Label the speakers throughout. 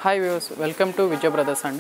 Speaker 1: hi views welcome to Vijaya Brothers అండి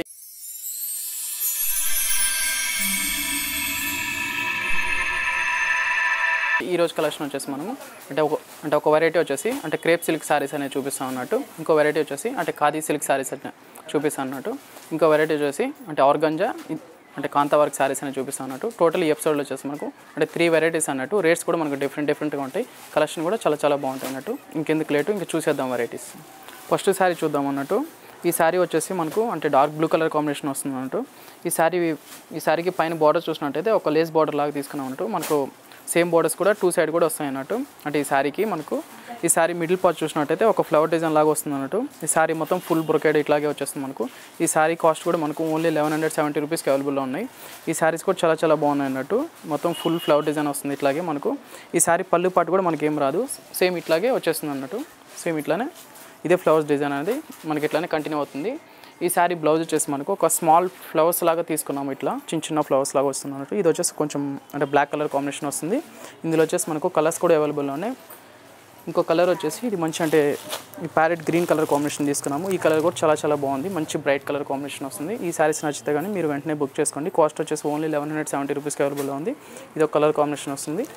Speaker 1: ఈ రోజు కలెక్షన్ వచ్చేసి మనము అంటే ఒక అంటే ఒక వెరైటీ వచ్చేసి అంటే క్రేప్ సిల్క్ శారీస్ అనేది చూపిస్తాం అన్నట్టు ఇంకో వెరైటీ వచ్చేసి అంటే ఖాదీ సిల్క్ శారీస్ అని చూపిస్తాం అన్నట్టు ఇంకో వెరైటీ వచ్చేసి అంటే ఆర్గంజా ఇ- అంటే కాంతా వర్క్ శారీస్ అని చూపిస్తాం అన్నట్టు టోటల్ ఈ ఎపిసోడ్లో వచ్చేసి మనకు అంటే త్రీ వెరైటీస్ అన్నట్టు రేట్స్ కూడా మనకు డిఫరెంట్ డిఫరెంట్గా ఉంటాయి కలెక్షన్ కూడా చాలా చాలా బాగుంటాయి అన్నట్టు ఇంకెందుకు లేటు ఇంకా చూసేద్దాం వెరైటీస్ ఫస్ట్ శారీ చూద్దాం అన్నట్టు ఈ శారీ వచ్చేసి మనకు అంటే డార్క్ బ్లూ కలర్ కాంబినేషన్ వస్తుంది అన్నట్టు ఈ శారీ ఈ శారీకి పైన బార్డర్ చూసినట్టయితే ఒక లేస్ బార్డర్ లాగా తీసుకున్నాం అన్నట్టు మనకు సేమ్ బోర్డర్స్ కూడా టూ సైడ్ కూడా వస్తాయి అన్నట్టు అంటే ఈ శారీకి మనకు ఈ శారీ మిడిల్ పార్ట్ చూసినట్టయితే ఒక ఫ్లవర్ డిజైన్ లాగా వస్తుంది అన్నట్టు ఈ శారీ మొత్తం ఫుల్ బ్రొకేడ్ ఇట్లాగే వచ్చేస్తుంది మనకు ఈ శారీ కాస్ట్ కూడా మనకు ఓన్లీ లెవెన్ హండ్రెడ్ సెవెంటీ రూపీస్కి అవైలబుల్లో ఉన్నాయి ఈ శారీస్ కూడా చాలా చాలా బాగున్నాయి అన్నట్టు మొత్తం ఫుల్ ఫ్లవర్ డిజైన్ వస్తుంది ఇట్లాగే మనకు ఈ శారీ పళ్ళు పాటు కూడా మనకి ఏం రాదు సేమ్ ఇట్లాగే వచ్చేస్తుంది అన్నట్టు సేమ్ ఇట్లానే ఇదే ఫ్లవర్స్ డిజైన్ అనేది మనకి ఇట్లానే కంటిన్యూ అవుతుంది ఈ శారీ బ్లౌజ్ వచ్చేసి మనకు ఒక స్మాల్ ఫ్లవర్స్ లాగా తీసుకున్నాము ఇట్లా చిన్న చిన్న ఫ్లవర్స్ లాగా వస్తుంది అన్నట్టు ఇది వచ్చేసి కొంచెం అంటే బ్లాక్ కలర్ కాంబినేషన్ వస్తుంది ఇందులో వచ్చేసి మనకు కలర్స్ కూడా అవైలబుల్ ఉన్నాయి ఇంకో కలర్ వచ్చేసి ఇది మంచి అంటే ఈ ప్యారెట్ గ్రీన్ కలర్ కాంబినేషన్ తీసుకున్నాము ఈ కలర్ కూడా చాలా చాలా బాగుంది మంచి బ్రైట్ కలర్ కాంబినేషన్ వస్తుంది ఈ శారీస్ నచ్చితే కానీ మీరు వెంటనే బుక్ చేసుకోండి కాస్ట్ వచ్చేసి ఓన్లీ లెవెన్ హండ్రెడ్ సెవెంటీ రూపీస్కి అవైలబుల్లో ఉంది ఇది ఒక కలర్ కాంబినేషన్ వస్తుంది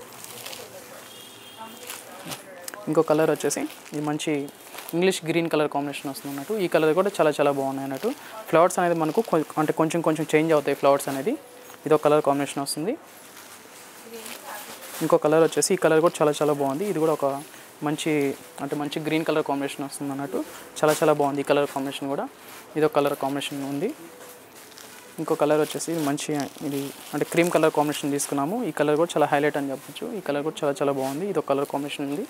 Speaker 1: ఇంకో కలర్ వచ్చేసి ఇది మంచి ఇంగ్లీష్ గ్రీన్ కలర్ కాంబినేషన్ వస్తుంది అన్నట్టు ఈ కలర్ కూడా చాలా చాలా బాగున్నాయి అన్నట్టు ఫ్లవర్స్ అనేది మనకు కొ- అంటే కొంచెం కొంచెం చేంజ్ అవుతాయి ఫ్లవర్స్ అనేది ఇది ఒక కలర్ కాంబినేషన్ వస్తుంది ఇంకో కలర్ వచ్చేసి ఈ కలర్ కూడా చాలా చాలా బాగుంది ఇది కూడా ఒక మంచి అంటే మంచి గ్రీన్ కలర్ కాంబినేషన్ వస్తుంది అన్నట్టు చాలా చాలా బాగుంది ఈ కలర్ కాంబినేషన్ కూడా ఇది ఒక కలర్ కాంబినేషన్ ఉంది ఇంకో కలర్ వచ్చేసి ఇది మంచి ఇది అంటే క్రీమ్ కలర్ కాంబినేషన్ తీసుకున్నాము ఈ కలర్ కూడా చాలా హైలైట్ అని చెప్పొచ్చు ఈ కలర్ కూడా చాలా చాలా బాగుంది ఇది ఒక కలర్ కాంబినేషన్ ఉంది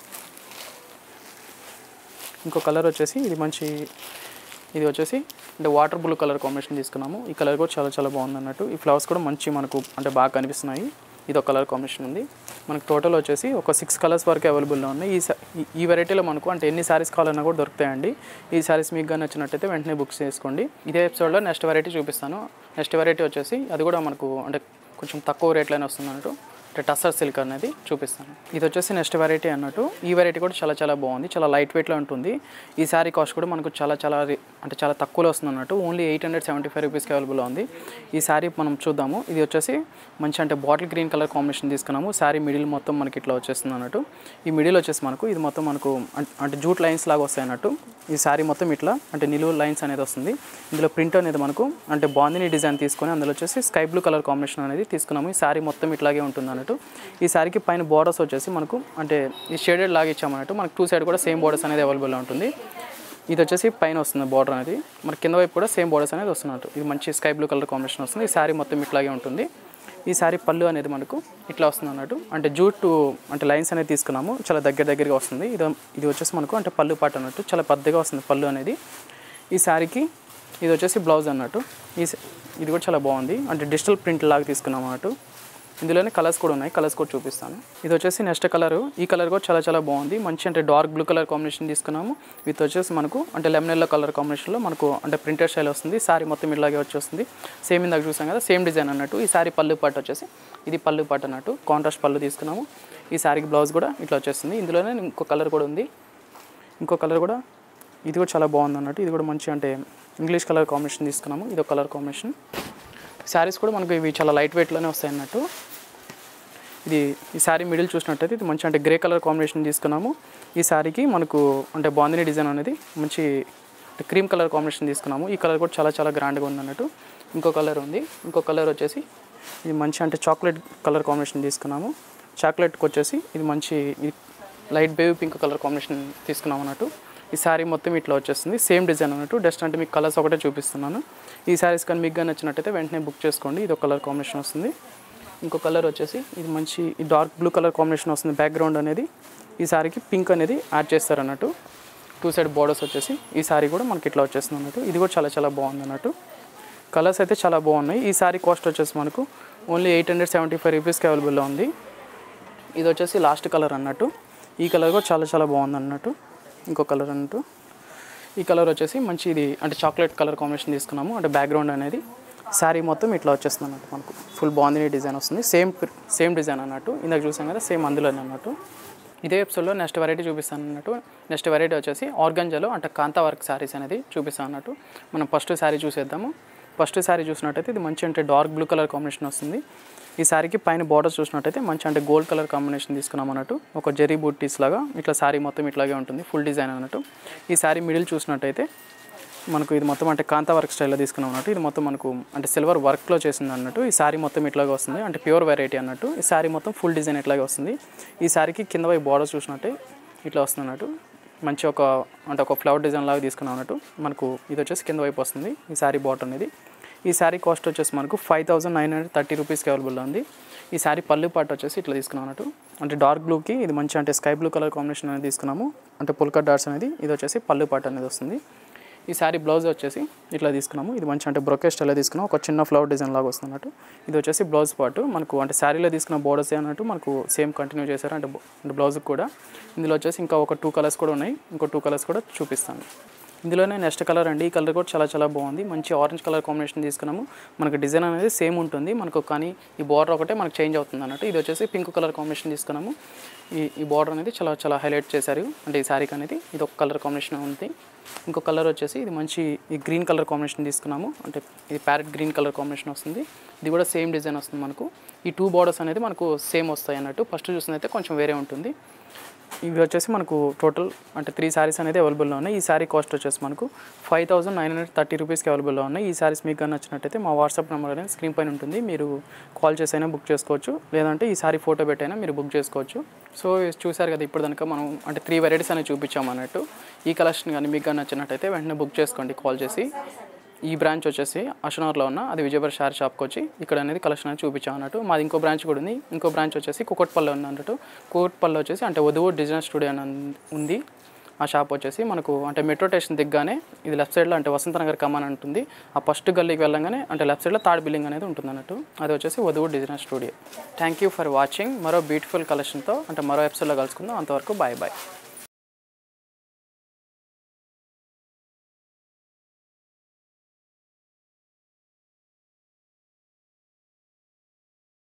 Speaker 1: ఇంకో కలర్ వచ్చేసి ఇది మంచి ఇది వచ్చేసి అంటే వాటర్ బ్లూ కలర్ కాంబినేషన్ తీసుకున్నాము ఈ కలర్ కూడా చాలా చాలా బాగుంది అన్నట్టు ఈ ఫ్లవర్స్ కూడా మంచి మనకు అంటే బాగా కనిపిస్తున్నాయి ఇది ఒక కలర్ కాంబినేషన్ ఉంది మనకు టోటల్ వచ్చేసి ఒక సిక్స్ కలర్స్ వరకు అవైలబుల్లో ఉన్నాయి ఈ స- ఈ- ఈ వెరైటీలో మనకు అంటే ఎన్ని సారీస్ కావాలన్నా కూడా దొరుకుతాయండి ఈ సారీస్ మీకు కానీ నచ్చినట్టయితే వెంటనే బుక్ చేసుకోండి ఇదే ఎపిసోడ్లో నెక్స్ట్ వెరైటీ చూపిస్తాను నెక్స్ట్ వెరైటీ వచ్చేసి అది కూడా మనకు అంటే కొంచెం తక్కువ రేట్లోనే వస్తుంది అన్నట్టు అంటే టస్సర్ సిల్క్ అనేది చూపిస్తాను ఇది వచ్చేసి నెక్స్ట్ వెరైటీ అన్నట్టు ఈ వెరైటీ కూడా చాలా చాలా బాగుంది చాలా లైట్ వెయిట్లో ఉంటుంది ఈ శారీ కాస్ట్ కూడా మనకు చాలా చాలా రి- అంటే చాలా తక్కువలో వస్తుంది అన్నట్టు only eight hundred seventy five రూపీస్కి అవైలబుల్ ఉంది ఈ శారీ మనం చూద్దాము ఇది వచ్చేసి మంచి అంటే బాటిల్ గ్రీన్ కలర్ కాంబినేషన్ తీసుకున్నాము శారీ మిడిల్ మొత్తం మనకి ఇట్లా వచ్చేస్తుంది అన్నట్టు ఈ మిడిల్ వచ్చేసి మనకు ఇది మొత్తం మనకు అం- అంటే జూట్ లైన్స్ లాగా వస్తాయి అన్నట్టు ఈ శారీ మొత్తం ఇట్లా అంటే నిలువు లైన్స్ అనేది వస్తుంది ఇందులో ప్రింట్ అనేది మనకు అంటే బాందిని డిజైన్ తీసుకొని అందులో వచ్చేసి స్కై బ్లూ కలర్ కాంబినేషన్ అనేది తీసుకున్నాము ఈ శారీ మొత్తం ఇట్లాగే ఉంటుంది అన్నట్టు ఈ శారీకి పైన బార్డర్స్ వచ్చేసి మనకు అంటే ఈ షేడెడ్ లాగా ఇచ్చామన్నట్టు మనకు టూ సైడ్ కూడా సేమ్ బార్డర్స్ అనేది అవైలబుల్ ఉంటుంది ఇది వచ్చేసి పైన వస్తుంది బార్డర్ అనేది మన కింద వైపు కూడా సేమ్ బార్డర్స్ అనేది వస్తున్నట్టు ఇది మంచి స్కై బ్లూ కలర్ కాంబినేషన్ వస్తుంది ఈ శారీ మొత్తం ఇట్లాగే ఉంటుంది ఈ శారీ పళ్ళు అనేది మనకు ఇట్లా వస్తుంది అన్నట్టు అంటే జూట్ అంటే లైన్స్ అనేది తీసుకున్నాము చాలా దగ్గర దగ్గరగా వస్తుంది ఇది ఇది వచ్చేసి మనకు అంటే పళ్ళు పాట అన్నట్టు చాలా పెద్దగా వస్తుంది పళ్ళు అనేది ఈ శారీకి ఇది వచ్చేసి బ్లౌజ్ అన్నట్టు ఈ స- ఇది కూడా చాలా బాగుంది అంటే డిజిటల్ ప్రింట్ లాగా తీసుకున్నాం అన్నట్టు ఇందులోనే కలర్స్ కూడా ఉన్నాయి కలర్స్ కూడా చూపిస్తాను ఇది వచ్చేసి నెక్స్ట్ కలర్ ఈ కలర్ కూడా చాలా చాలా బాగుంది మంచి అంటే డార్క్ బ్లూ కలర్ కాంబినేషన్ తీసుకున్నాము విత్ వచ్చేసి మనకు అంటే లెమన్ ఎల్లో కలర్ కాంబినేషన్లో మనకు అంటే ప్రింటెడ్ స్టైల్ వస్తుంది సారీ మొత్తం ఇలాగే వచ్చేస్తుంది సేమ్ ఇందాక చూసాం కదా సేమ్ డిజైన్ అన్నట్టు ఈ సారీ పళ్ళు పాటు వచ్చేసి ఇది పళ్ళు పాటు అన్నట్టు కాంట్రాస్ట్ పళ్ళు తీసుకున్నాము ఈ సారీకి బ్లౌజ్ కూడా ఇట్లా వచ్చేస్తుంది ఇందులోనే ఇంకో కలర్ కూడా ఉంది ఇంకో కలర్ కూడా ఇది కూడా చాలా బాగుంది అన్నట్టు ఇది కూడా మంచి అంటే ఇంగ్లీష్ కలర్ కాంబినేషన్ తీసుకున్నాము ఇది ఒక కలర్ కాంబినేషన్ శారీస్ కూడా మనకు ఇవి చాలా లైట్ వెయిట్లోనే వస్తాయి అన్నట్టు ఇది ఈ శారీ మిడిల్ చూసినట్టయితే ఇది మంచి అంటే గ్రే కలర్ కాంబినేషన్ తీసుకున్నాము ఈ శారీకి మనకు అంటే బాందిని డిజైన్ అనేది మంచి క్రీమ్ కలర్ కాంబినేషన్ తీసుకున్నాము ఈ కలర్ కూడా చాలా చాలా గ్రాండ్గా ఉంది అన్నట్టు ఇంకో కలర్ ఉంది ఇంకో కలర్ వచ్చేసి ఇది మంచి అంటే చాక్లెట్ కలర్ కాంబినేషన్ తీసుకున్నాము చాక్లెట్కి వచ్చేసి ఇది మంచి ఇది light baby pink colour combination తీసుకున్నాం అన్నట్టు ఈ శారీ మొత్తం ఇట్లా వచ్చేస్తుంది సేమ్ డిజైన్ అన్నట్టు జస్ట్ అంటే మీకు కలర్స్ ఒకటే చూపిస్తున్నాను ఈ శారీస్ కానీ మీకు కానీ నచ్చినట్టయితే వెంటనే బుక్ చేసుకోండి ఇది ఒక కలర్ కాంబినేషన్ వస్తుంది ఇంకో కలర్ వచ్చేసి ఇది మంచి ఈ డార్క్ బ్లూ కలర్ కాంబినేషన్ వస్తుంది బ్యాక్గ్రౌండ్ అనేది ఈ శారీకి పింక్ అనేది యాడ్ చేస్తారు అన్నట్టు టూ సైడ్ బోర్డర్స్ వచ్చేసి ఈ శారీ కూడా మనకి ఇట్లా వచ్చేస్తుంది అన్నట్టు ఇది కూడా చాలా చాలా బాగుంది అన్నట్టు కలర్స్ అయితే చాలా బాగున్నాయి ఈ శారీ కాస్ట్ వచ్చేసి మనకు only eight hundred seventy five రూపీస్కి అవైలబుల్లో ఉంది ఇది వచ్చేసి లాస్ట్ కలర్ అన్నట్టు ఈ కలర్ కూడా చాలా చాలా బాగుంది అన్నట్టు ఇంకో కలర్ అన్నట్టు ఈ కలర్ వచ్చేసి మంచి ఇది అంటే చాక్లెట్ కలర్ కాంబినేషన్ తీసుకున్నాము అంటే బ్యాక్గ్రౌండ్ అనేది శారీ మొత్తం ఇట్లా వచ్చేస్తుంది అన్నట్టు మనకు ఫుల్ బాగుంది డిజైన్ వస్తుంది సేమ్ సేమ్ డిజైన్ అన్నట్టు ఇందాక చూసాం కదా సేమ్ అందులోనే అన్నట్టు ఇదే ఎపిసోడ్లో నెక్స్ట్ వెరైటీ చూపిస్తాను అన్నట్టు నెక్స్ట్ వెరైటీ వచ్చేసి ఆర్గంజాలో అంటే కాంతా వర్క్ శారీస్ అనేది చూపిస్తాను అన్నట్టు మనం ఫస్ట్ శారీ చూసేద్దాము ఫస్ట్ శారీ చూసినట్టయితే ఇది మంచి అంటే డార్క్ బ్లూ కలర్ కాంబినేషన్ వస్తుంది ఈ శారీకి పైన బార్డర్స్ చూసినట్టయితే మంచి అంటే గోల్డ్ కలర్ కాంబినేషన్ తీసుకున్నాం అన్నట్టు ఒక జెరీ బూటీస్ లాగా ఇట్లా శారీ మొత్తం ఇట్లాగే ఉంటుంది ఫుల్ డిజైన్ అన్నట్టు ఈ శారీ మిడిల్ చూసినట్టయితే మనకు ఇది మొత్తం అంటే కాంతా వర్క్ స్టైల్లో తీసుకున్నాం అన్నట్టు ఇది మొత్తం మనకు అంటే సిల్వర్ వర్క్లో చేసింది అన్నట్టు ఈ శారీ మొత్తం ఇట్లాగే వస్తుంది అంటే ప్యూర్ వెరైటీ అన్నట్టు ఈ శారీ మొత్తం ఫుల్ డిజైన్ ఇట్లాగే వస్తుంది ఈ శారీకి కింద వైపు బార్డర్ చూసినట్టే ఇట్లా వస్తుంది అన్నట్టు మంచి ఒక అంటే ఒక ఫ్లవర్ డిజైన్ లాగా తీసుకున్నాం అన్నట్టు మనకు ఇది వచ్చేసి కింద వైపు వస్తుంది ఈ శారీ బాటర్ అనేది ఈ శారీ కాస్ట్ వచ్చేసి మనకు five thousand nine hundred thirty రూపీస్కి అవైలబుల్లో ఉంది ఈ శారీ పళ్ళు పాటు వచ్చేసి ఇట్లా తీసుకున్నాం అన్నట్టు అంటే డార్క్ బ్లూకి ఇది మంచి అంటే స్కై బ్లూ కలర్ కాంబినేషన్ అనేది తీసుకున్నాము అంటే పుల్కట్ డాట్స్ అనేది ఇది వచ్చేసి పళ్ళు పాటు అనేది వస్తుంది ఈ శారీ బ్లౌజ్ వచ్చేసి ఇట్లా తీసుకున్నాము ఇది మంచి అంటే బ్రొకే స్టైల్లో తీసుకున్నాం ఒక చిన్న ఫ్లవర్ డిజైన్ లాగా వస్తుంది అన్నట్టు ఇది వచ్చేసి బ్లౌజ్ పార్ట్ మనకు అంటే శారీలో తీసుకున్న బోర్డర్స్ అన్నట్టు మనకు సేమ్ కంటిన్యూ చేశారు అంటే బో- అంటే బ్లౌజ్కి కూడా ఇందులో వచ్చేసి ఇంకా ఒక టూ కలర్స్ కూడా ఉన్నాయి ఇంకో టూ కలర్స్ కూడా చూపిస్తాను ఇందులోనే నెక్స్ట్ కలర్ అండి ఈ కలర్ కూడా చాలా చాలా బాగుంది మంచి ఆరెంజ్ కలర్ కాంబినేషన్ తీసుకున్నాము మనకు డిజైన్ అనేది సేమ్ ఉంటుంది మనకు కానీ ఈ బార్డర్ ఒకటే మనకు చేంజ్ అవుతుంది అన్నట్టు ఇది వచ్చేసి పింక్ కలర్ కాంబినేషన్ తీసుకున్నాము ఈ ఈ బార్డర్ అనేది చాలా చాలా హైలైట్ చేశారు అంటే ఈ శారీకి అనేది ఇది ఒక కలర్ కాంబినేషన్ ఉంది ఇంకో కలర్ వచ్చేసి ఇది మంచి ఈ గ్రీన్ కలర్ కాంబినేషన్ తీసుకున్నాము అంటే ఇది ప్యారెట్ గ్రీన్ కలర్ కాంబినేషన్ వస్తుంది ఇది కూడా సేమ్ డిజైన్ వస్తుంది మనకు ఈ టూ బార్డర్స్ అనేది మనకు సేమ్ వస్తాయి అన్నట్టు ఫస్ట్ చూసింది అయితే కొంచెం వేరే ఉంటుంది ఇవి వచ్చేసి మనకు టోటల్ అంటే త్రీ శారీస్ అనేది అవైలబుల్లో ఉన్నాయి ఈ శారీ కాస్ట్ వచ్చేసి మనకు five thousand nine hundred thirty రూపీస్కి అవైలబుల్లో ఉన్నాయి ఈ శారీస్ మీకు కానీ నచ్చినట్టయితే మా వాట్సాప్ నెంబర్ అనేది స్క్రీన్ పైన ఉంటుంది మీరు కాల్ చేసి అయినా బుక్ చేసుకోవచ్చు లేదంటే ఈ శారీ ఫోటో పెట్టైనా మీరు బుక్ చేసుకోవచ్చు సో చూసారు కదా ఇప్పుడు దానిక మనం అంటే త్రీ వెరైటీస్ అనేవి చూపించాం అన్నట్టు ఈ కలెక్షన్ కానీ మీకు కానీ నచ్చినట్టయితే వెంటనే బుక్ చేసుకోండి కాల్ చేసి ఈ బ్రాంచ్ వచ్చేసి అషనర్లో ఉన్న అది విజయవాడ షార్ షాప్కి వచ్చి ఇక్కడ అనేది కలెక్షన్ అనేది చూపించాం అన్నట్టు మాది ఇంకో బ్రాంచ్ కూడా ఉంది ఇంకో బ్రాంచ్ వచ్చేసి కుకట్పల్లి ఉంది అన్నట్టు కుకట్పల్లి వచ్చేసి అంటే వధువు డిజైన్ స్టూడియో అని ఉంది ఆ షాప్ వచ్చేసి మనకు అంటే మెట్రో స్టేషన్ దిగ్గానే ఇది లెఫ్ట్ సైడ్లో అంటే వసంతనగర్ కమాన్ ఉంటుంది ఆ ఫస్ట్ గల్లీకి వెళ్ళగానే అంటే లెఫ్ట్ సైడ్లో థర్డ్ బిల్డింగ్ అనేది ఉంటుంది అన్నట్టు అది వచ్చేసి వధువు design studio thank you for watching మరో బ్యూటిఫుల్ కలెక్షన్తో అంటే మరో ఎపిసోడ్లో కలుసుకుందాం అంతవరకు బాయ్ బాయ్